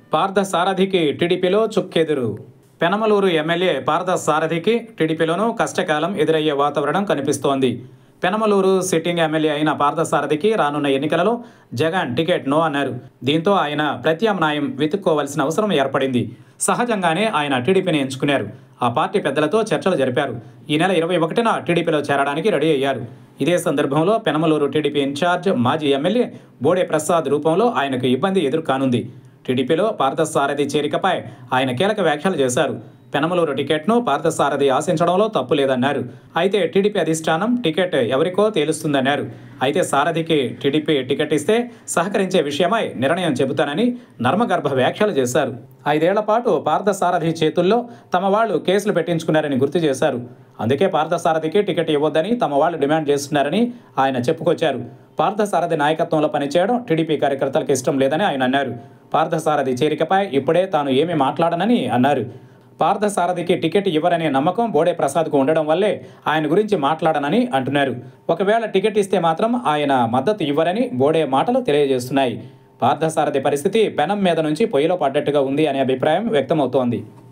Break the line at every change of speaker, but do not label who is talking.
పార్థసారథికి టీడీపీలో చుక్కెదురు పెనమలూరు ఎమ్మెల్యే పార్థసారథికి టీడీపీలోనూ కష్టకాలం ఎదురయ్యే వాతావరణం కనిపిస్తోంది పెనమలూరు సిట్టింగ్ ఎమ్మెల్యే అయిన పార్థసారథికి రానున్న ఎన్నికలలో జగన్ టికెట్ నో అన్నారు దీంతో ఆయన ప్రత్యామ్నాయం వెతుక్కోవాల్సిన అవసరం ఏర్పడింది సహజంగానే ఆయన టీడీపీని ఎంచుకున్నారు ఆ పార్టీ పెద్దలతో చర్చలు జరిపారు ఈ నెల ఇరవై ఒకటిన టీడీపీలో చేరడానికి రెడీ అయ్యారు ఇదే సందర్భంలో పెనమలూరు టీడీపీ ఇన్ఛార్జ్ మాజీ ఎమ్మెల్యే బోడే ప్రసాద్ రూపంలో ఆయనకు ఇబ్బంది ఎదుర్కానుంది టీడీపీలో పార్థసారథి చేరికపై ఆయన కీలక వ్యాఖ్యలు చేశారు పెనమలూరు టికెట్ను పార్థసారథి ఆశించడంలో తప్పు లేదన్నారు అయితే టీడీపీ అధిష్టానం టికెట్ ఎవరికో తేలుస్తుందన్నారు అయితే సారథికి టీడీపీ టికెట్ ఇస్తే సహకరించే విషయమై నిర్ణయం చెబుతానని నర్మగర్భ వ్యాఖ్యలు చేశారు ఐదేళ్ల పాటు పార్థసారథి చేతుల్లో తమ వాళ్ళు కేసులు పెట్టించుకున్నారని గుర్తు చేశారు అందుకే పార్థసారథికి టికెట్ ఇవ్వొద్దని తమ వాళ్ళు డిమాండ్ చేస్తున్నారని ఆయన చెప్పుకొచ్చారు పార్థసారథి నాయకత్వంలో పనిచేయడం టీడీపీ కార్యకర్తలకు ఇష్టం లేదని ఆయన అన్నారు పార్థసారథి చేరికపై ఇప్పుడే తాను ఏమీ మాట్లాడనని అన్నారు పార్థసారథికి టికెట్ ఇవ్వరనే నమ్మకం బోడే ప్రసాద్కు ఉండడం వల్లే ఆయన గురించి మాట్లాడనని అంటున్నారు ఒకవేళ టికెట్ ఇస్తే మాత్రం ఆయన మద్దతు ఇవ్వరని బోడే మాటలు తెలియజేస్తున్నాయి పార్థసారథి పరిస్థితి పెనం మీద నుంచి పొయ్యిలో పడ్డట్టుగా ఉంది అనే అభిప్రాయం వ్యక్తమవుతోంది